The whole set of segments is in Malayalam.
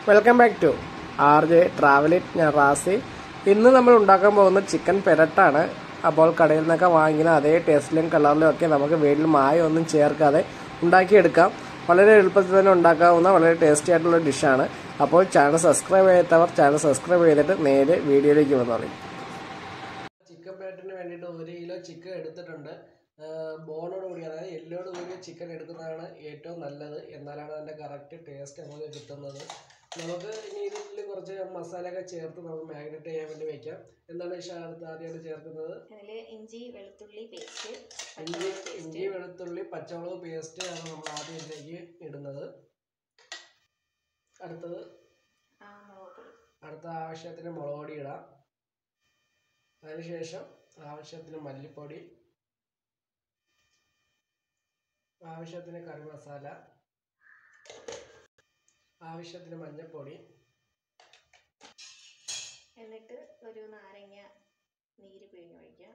Welcome back to R J travel it ഞാൻ റാസി ഇന്ന് നമ്മൾ ഉണ്ടാക്കാൻ പോകുന്ന ചിക്കൻ പെരട്ടാണ് അപ്പോൾ കടയിൽ നിന്നൊക്കെ വാങ്ങിക്കുന്ന അതേ ടേസ്റ്റിലും കളറിലും ഒക്കെ നമുക്ക് വീട്ടിൽ മായം ഒന്നും ചേർക്കാതെ ഉണ്ടാക്കിയെടുക്കാം വളരെ എളുപ്പത്തിൽ തന്നെ ഉണ്ടാക്കാവുന്ന വളരെ ടേസ്റ്റി ആയിട്ടുള്ള ഡിഷാണ് അപ്പോൾ ചാനൽ സബ്സ്ക്രൈബ് ചെയ്യാത്തവർ ചാനൽ സബ്സ്ക്രൈബ് ചെയ്തിട്ട് നേരെ വീഡിയോയിലേക്ക് വന്നോളി ചിക്കൻ പെരട്ടിന് വേണ്ടിയിട്ട് ഒരു കിലോ ചിക്കൻ എടുത്തിട്ടുണ്ട് ബോണോട് കൂടി അതായത് എല്ലോട് കൂടി ചിക്കൻ എടുക്കുന്നതാണ് ഏറ്റവും നല്ലത് എന്നാലാണ് അതിൻ്റെ കറക്റ്റ് ടേസ്റ്റ് നമുക്ക് കിട്ടുന്നത് നമുക്ക് ഇനി ഇതിൽ കുറച്ച് മസാലയൊക്കെ ചേർത്ത് നമുക്ക് മാഗ്നേറ്റ് ചെയ്യാൻ വേണ്ടി വെക്കാം എന്താണ് ഇഷ അടുത്ത് ആദ്യമായിട്ട് ചേർക്കുന്നത് അതിൽ ഇഞ്ചി വെളുത്തുള്ളി പേസ്റ്റ് ഇഞ്ചി ഇഞ്ചി വെളുത്തുള്ളി പച്ചമുളക് പേസ്റ്റ് ആണ് നമ്മൾ ആദ്യം ഇതിലേക്ക് ഇടുന്നത് അടുത്തത് ആ മുളക് പൊടി അടുത്ത ആവശ്യത്തിന് മുളക് പൊടി ഇടാം അതിനുശേഷം ആവശ്യത്തിന് മല്ലിപ്പൊടി ആവശ്യത്തിന് കറി മസാല ആവശ്യത്തിന് മഞ്ഞൾപ്പൊടി എന്നിട്ട് ഒരു നാരങ്ങ നീര് പിഴിഞ്ഞൊഴിക്കാം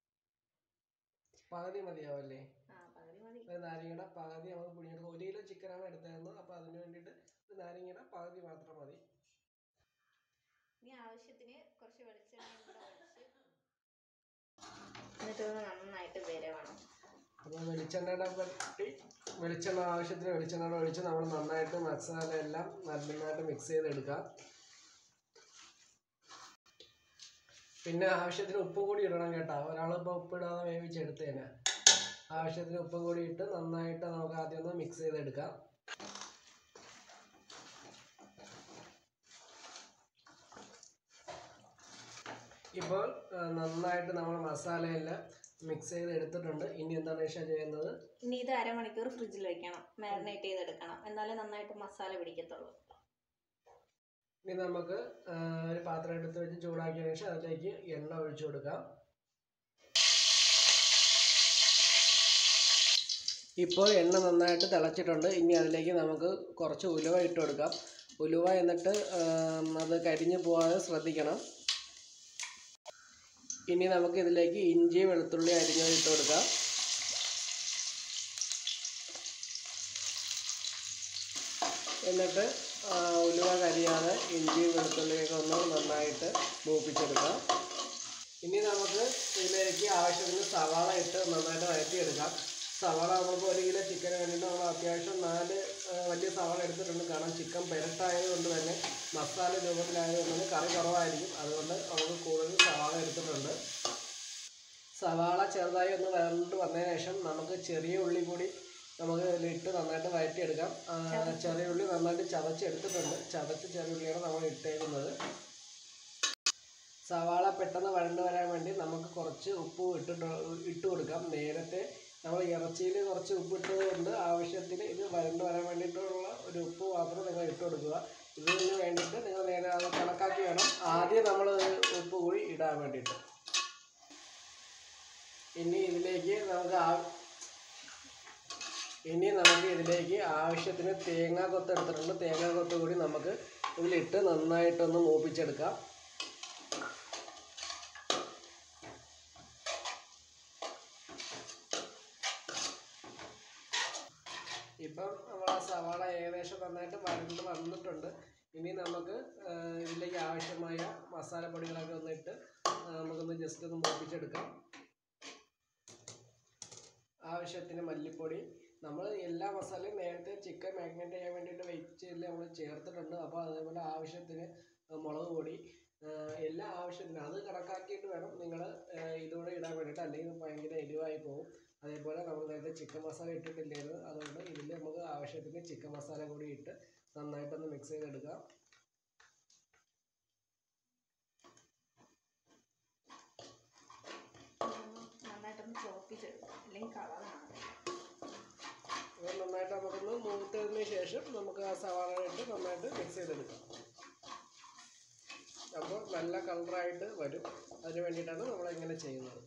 പകുതി മതിയാവല്ലേ ആ പകുതി മതി ഒരു നാരങ്ങയുടെ പകുതി നമുക്ക് പിഴിഞ്ഞെടുക്കാം ഒരു കിലോ ചിക്കനാണ് എടുത്തതെന്ന് അപ്പോൾ അതിന് വേണ്ടിയിട്ട് ഒരു നാരങ്ങയുടെ പകുതി മാത്രം മതി ഇനി ആവശ്യത്തിന് കുറച്ച് വെളിച്ചെണ്ണയും കൂടെ ഒഴിച്ച് എന്നിട്ട് ഒന്ന് നന്നായിട്ട് വരവണം അപ്പോൾ വെളിച്ചെണ്ണയുടെ പറ്റി വെളിച്ചെണ്ണ ആവശ്യത്തിന് വെളിച്ചെണ്ണ ഒഴിച്ച് നമ്മൾ നന്നായിട്ട് മസാല എല്ലാം നന്നായിട്ട് മിക്സ് ചെയ്തെടുക്കാം പിന്നെ ആവശ്യത്തിന് ഉപ്പും കൂടി ഇടണം കേട്ടോ ഒരാൾ ഇപ്പോൾ ഉപ്പിടാതെ വേവിച്ചെടുത്തേനെ ആവശ്യത്തിന് ഉപ്പും കൂടി ഇട്ട് നന്നായിട്ട് നമുക്ക് ആദ്യം ഒന്ന് മിക്സ് ചെയ്തെടുക്കാം ഇപ്പോൾ ആ, നന്നായിട്ട് നമ്മൾ മസാലയെല്ലാം മിക്സ് ചെയ്ത് എടുത്തിട്ടുണ്ട് ഇനി എന്താണ് ഇഷ ചെയ്യുന്നത് ഇനി ഇത് അരമണിക്കൂർ ഫ്രിഡ്ജിൽ വെക്കണം മാരിനേറ്റ് ചെയ്തെടുക്കണം എന്നാലേ നന്നായിട്ട് മസാല പിടിക്കത്തുള്ളൂ ഇനി നമുക്ക് ആ, ഒരു പാത്രം എടുത്ത് വെച്ച് ചൂടാക്കിയതിനു ശേഷം അതിലേക്ക് എണ്ണ ഒഴിച്ചു കൊടുക്കാം ഇപ്പോൾ എണ്ണ നന്നായിട്ട് തിളച്ചിട്ടുണ്ട് ഇനി അതിലേക്ക് നമുക്ക് കുറച്ച് ഉലുവ ഇട്ട് കൊടുക്കാം ഉലുവ എന്നിട്ട് ആ, അത് കരിഞ്ഞു പോകാതെ ശ്രദ്ധിക്കണം ഇനി നമുക്ക് ഇതിലേക്ക് ഇഞ്ചി വെളുത്തുള്ളി അരിഞ്ഞത് ഇട്ട് കൊടുക്കാം എന്നിട്ട് ആ, ഉലുവ കരിയാതെ ഇഞ്ചി വെളുത്തുള്ളിയൊക്കെ ഒന്ന് നന്നായിട്ട് മൂപ്പിച്ചെടുക്കാം ഇനി നമുക്ക് ഇതിലേക്ക് ആവശ്യത്തിന് സവാള ഇട്ട് നന്നായിട്ട് വഴറ്റിയെടുക്കാം സവാള നമ്മളിപ്പോൾ ഒരു കിലോ ചിക്കന് വേണ്ടിയിട്ട് നമ്മൾ അത്യാവശ്യം നാല് ആ, വലിയ സവാള എടുത്തിട്ടുണ്ട് കാരണം ചിക്കൻ പെരട്ടായത് കൊണ്ട് തന്നെ മസാല രൂപത്തിലായതുകൊണ്ട് തന്നെ കറി കുറവായിരിക്കും അതുകൊണ്ട് നമുക്ക് കൂടുതൽ സവാള എടുത്തിട്ടുണ്ട് സവാള ചെറുതായി ഒന്ന് വരണ്ട് വന്നതിന് ശേഷം നമുക്ക് ചെറിയ ഉള്ളി കൂടി നമുക്ക് ഇതിലിട്ട് നന്നായിട്ട് വഴറ്റിയെടുക്കാം ആ, ചെറിയ ഉള്ളി നന്നായിട്ട് ചതച്ചെടുത്തിട്ടുണ്ട് ചതച്ച് ചെറിയ ഉള്ളിയാണ് നമ്മൾ ഇട്ടേക്കുന്നത് സവാള പെട്ടെന്ന് വഴണ്ട് വരാൻ വേണ്ടി നമുക്ക് കുറച്ച് ഉപ്പ് ഇട്ടിട്ട് ഇട്ട് കൊടുക്കാം നേരത്തെ നമ്മൾ ഇറച്ചിയിൽ കുറച്ച് ഉപ്പ് ഇട്ടതുകൊണ്ട് ആവശ്യത്തിന് ഇത് വഴണ്ട് വരാൻ വേണ്ടിയിട്ടുള്ള ഒരു ഉപ്പ് മാത്രം നിങ്ങൾ ഇട്ട് കൊടുക്കുക ഇതിന് വേണ്ടിയിട്ട് നിങ്ങൾ നേരെ അത് കണക്കാക്കി വേണം ആദ്യം നമ്മൾ ഉപ്പ് കൂടി ഇടാൻ വേണ്ടിയിട്ട് ഇനി ഇതിലേക്ക് നമുക്ക് ആ ഇനി നമുക്ക് ഇതിലേക്ക് ആവശ്യത്തിന് തേങ്ങാ കൊത്ത് എടുത്തിട്ടുണ്ട് തേങ്ങാ കൊത്ത് കൂടി നമുക്ക് ഇതിലിട്ട് നന്നായിട്ടൊന്ന് മൂപ്പിച്ചെടുക്കാം ഇപ്പം നമ്മൾ ആ സവാള ഏകദേശം നന്നായിട്ട് വരണ്ട് വന്നിട്ടുണ്ട് ഇനി നമുക്ക് ആ, ഇതിലേക്ക് ആവശ്യമായ മസാലപ്പൊടികളൊക്കെ ഒന്ന് ഇട്ട് ആ, നമുക്കൊന്ന് ജസ്റ്റ് ഒന്ന് മൂപ്പിച്ചെടുക്കാം ആവശ്യത്തിന് മല്ലിപ്പൊടി നമ്മൾ എല്ലാ മസാലയും നേരത്തെ ചിക്കൻ മാഗ്നേറ്റ് ചെയ്യാൻ വേണ്ടിയിട്ട് വെച്ചില്ല നമ്മൾ ചേർത്തിട്ടുണ്ട് അപ്പോൾ അതേപോലെ ആവശ്യത്തിന് മുളക് പൊടി ആ, എല്ലാ ആവശ്യത്തിനും അത് കണക്കാക്കിയിട്ട് വേണം നിങ്ങൾ ഇതുകൂടെ ഇടാൻ വേണ്ടിയിട്ട് അല്ലെങ്കിൽ ഭയങ്കര എരിവായി പോകും അതേപോലെ നമ്മൾ നേരത്തെ ചിക്കൻ മസാല ഇട്ടിട്ടില്ലായിരുന്നു അതുകൊണ്ട് ഇതിൽ നമുക്ക് ആവശ്യത്തിന് ചിക്കൻ മസാല കൂടി ഇട്ട് നന്നായിട്ടൊന്ന് മിക്സ് ചെയ്തെടുക്കാം ഇതൊന്ന് നന്നായിട്ടൊന്ന് ചോപ്പിച്ചെടുക്കാം അല്ലെങ്കിൽ കളറാണ് ഇത് നന്നായിട്ട് നമുക്കൊന്ന് മൂത്തതിന് ശേഷം നമുക്ക് ആ സവാള ഇട്ട് നന്നായിട്ട് മിക്സ് ചെയ്തെടുക്കാം അപ്പോൾ നല്ല കളറായിട്ട് വരും അതിന് വേണ്ടിയിട്ടാണ് നമ്മൾ ഇങ്ങനെ ചെയ്യുന്നത്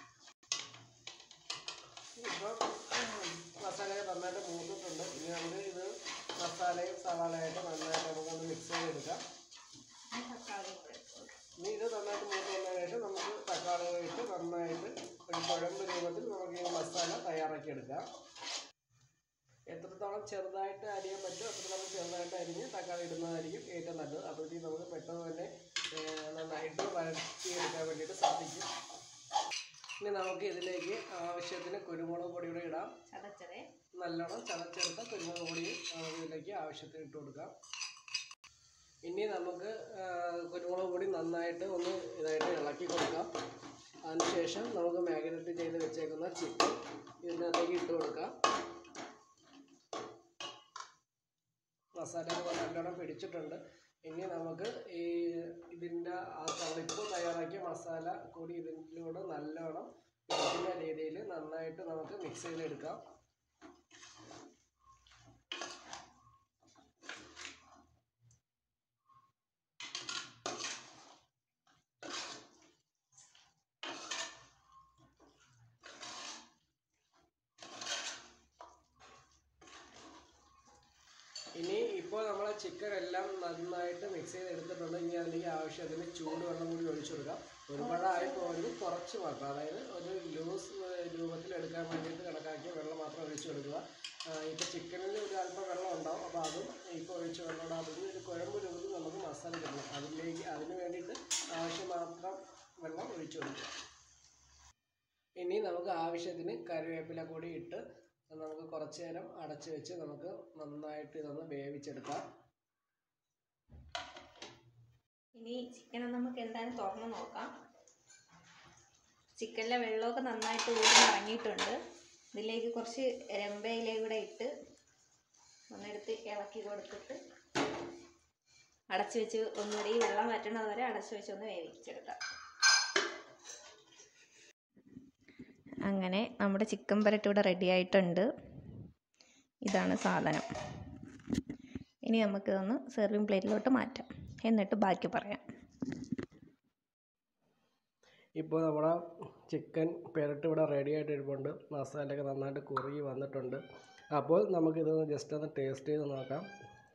ഇപ്പം മസാലയൊക്കെ നന്നായിട്ട് മൂത്തിട്ടുണ്ട് ഇനി നമുക്ക് ഇത് മസാലയും സവാളയായിട്ട് നന്നായിട്ട് നമുക്കൊന്ന് മിക്സ് ചെയ്തെടുക്കാം ഇനി തക്കാളി കൂടെ ഇട്ട് കൊടുക്കാം. ഇനി ഇത് നന്നായിട്ട് മൂത്ത് വന്നതിന് ശേഷം നമുക്ക് തക്കാളി ഇട്ട് നന്നായിട്ട് ഒരു കുഴമ്പ് രൂപത്തിൽ നമുക്ക് ഈ മസാല തയ്യാറാക്കി എടുക്കാം എത്രത്തോളം ചെറുതായിട്ട് അരിയാൻ പറ്റുമോ അത്രത്തോളം ചെറുതായിട്ട് അരിഞ്ഞ് തക്കാളി ഇടുന്നതായിരിക്കും ഏറ്റവും നല്ലത് അപ്പോഴത്തേക്കും നമുക്ക് പെട്ടെന്ന് തന്നെ ഏഹ്, നന്നായിട്ട് വഴറ്റിയെടുക്കാൻ വേണ്ടിയിട്ട് സാധിക്കും ഇനി നമുക്ക് ഇതിലേക്ക് ആവശ്യത്തിന് കുരുമുളക് പൊടി കൂടെ ഇടാം ചതച്ചതേ നല്ലോണം ചതച്ചെടുത്ത കുരുമുളക് പൊടി നമുക്ക് ഇതിലേക്ക് ആവശ്യത്തിന് ഇട്ട് കൊടുക്കാം ഇനി നമുക്ക് ആ, കുരുമുളക് പൊടി നന്നായിട്ട് ഒന്ന് ഇതായിട്ട് ഇളക്കി കൊടുക്കാം അതിനുശേഷം നമുക്ക് മാഗ്നറ്റ് ചെയ്ത് വെച്ചേക്കുന്ന ചിക്കൻ ഇതിനകത്തേക്ക് ഇട്ട് കൊടുക്കാം മസാല ഒക്കെ നല്ലോണം പിടിച്ചിട്ടുണ്ട് ഇനി നമുക്ക് ഈ ഇതിൻ്റെ ആ നമ്മളിപ്പോൾ തയ്യാറാക്കിയ മസാല കൂടി ഇതിലൂടെ നല്ലോണം പിടിക്കുന്ന രീതിയിൽ നന്നായിട്ട് നമുക്ക് മിക്സ് ചെയ്തെടുക്കാം ഇനി ഇപ്പോൾ നമ്മൾ ചിക്കൻ എല്ലാം നന്നായിട്ട് മിക്സ് ചെയ്ത് എടുത്തിട്ടുണ്ട് ഇനി അതിലേക്ക് ആവശ്യത്തിന് ചൂടുവെള്ളം കൂടി ഒഴിച്ചു കൊടുക്കാം ഒരുപാടായി പോലും കുറച്ച് മാത്രം അതായത് ഒരു ലൂസ് രൂപത്തിൽ എടുക്കാൻ വേണ്ടിയിട്ട് കണക്കാക്കിയ വെള്ളം മാത്രം ഒഴിച്ചു കൊടുക്കുക ഇപ്പോൾ ചിക്കനിൽ ഒരു അല്പം വെള്ളം ഉണ്ടാവും അപ്പോൾ അതും ഇപ്പോൾ ഒഴിച്ച വെള്ളം അതിന് ഒരു കുഴമ്പ് രൂപത്തിൽ നമുക്ക് മസാല കിട്ടണം അതിലേക്ക് അതിന് വേണ്ടിയിട്ട് ആവശ്യം മാത്രം വെള്ളം ഒഴിച്ചു കൊടുക്കുക ഇനി നമുക്ക് ആവശ്യത്തിന് കറിവേപ്പില കൂടി ഇട്ട് നമുക്ക് കുറച്ച് നേരം അടച്ചു വെച്ച് നമുക്ക് നന്നായിട്ട് ഇതൊന്ന് വേവിച്ചെടുക്കാം ഇനി ചിക്കൻ നമുക്ക് എന്തായാലും തുറന്ന് നോക്കാം ചിക്കനിലെ വെള്ളമൊക്കെ നന്നായിട്ട് ഊരി ഇറങ്ങിയിട്ടുണ്ട് ഇതിലേക്ക് കുറച്ച് രമ്പയിലേ കൂടെ ഇട്ട് ഒന്നെടുത്ത് ഇളക്കി കൊടുത്തിട്ട് അടച്ചു വെച്ച് ഒന്നുകൂടി ഈ വെള്ളം വറ്റണത് വരെ അടച്ചു വെച്ച് ഒന്ന് വേവിച്ചെടുക്കാം അങ്ങനെ നമ്മുടെ ചിക്കൻ പരട്ട് ഇവിടെ റെഡി ആയിട്ടുണ്ട് ഇതാണ് സാധനം ഇനി നമുക്കിതൊന്ന് സെർവിങ് പ്ലേറ്റിലോട്ട് മാറ്റാം എന്നിട്ട് ബാക്കി പറയാം ഇപ്പോൾ നമ്മുടെ ചിക്കൻ പെരട്ട് ഇവിടെ റെഡി ആയിട്ട് ഇരിപ്പുണ്ട് മസാലയൊക്കെ നന്നായിട്ട് കുറുകി വന്നിട്ടുണ്ട് അപ്പോൾ നമുക്കിതൊന്ന് ജസ്റ്റ് ഒന്ന് ടേസ്റ്റ് ചെയ്ത് നോക്കാം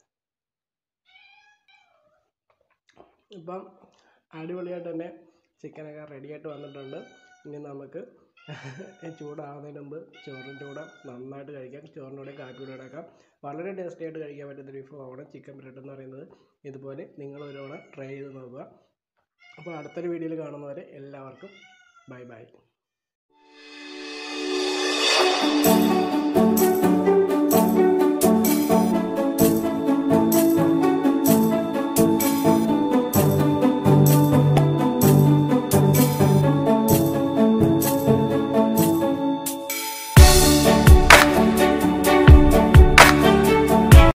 ഇപ്പം അടിപൊളിയായിട്ട് തന്നെ ചിക്കനൊക്കെ റെഡിയായിട്ട് വന്നിട്ടുണ്ട് ഇനി നമുക്ക് ചൂടാവുന്നതിന് മുമ്പ് ചോറിൻ്റെ കൂടെ നന്നായിട്ട് കഴിക്കാം ചോറിൻ്റെ കൂടെ കാപ്പിയുടെ കൂടെ ആക്കാം വളരെ ടേസ്റ്റി ആയിട്ട് കഴിക്കാൻ പറ്റുന്ന ഒരു വിഭവമാണ് ചിക്കൻ ബ്രെഡ് എന്ന് പറയുന്നത് ഇതുപോലെ നിങ്ങൾ ഒരു തവണ ട്രൈ ചെയ്ത് നോക്കുക അപ്പോൾ അടുത്തൊരു വീഡിയോയിൽ കാണുന്നവരെ എല്ലാവർക്കും ബൈ ബൈ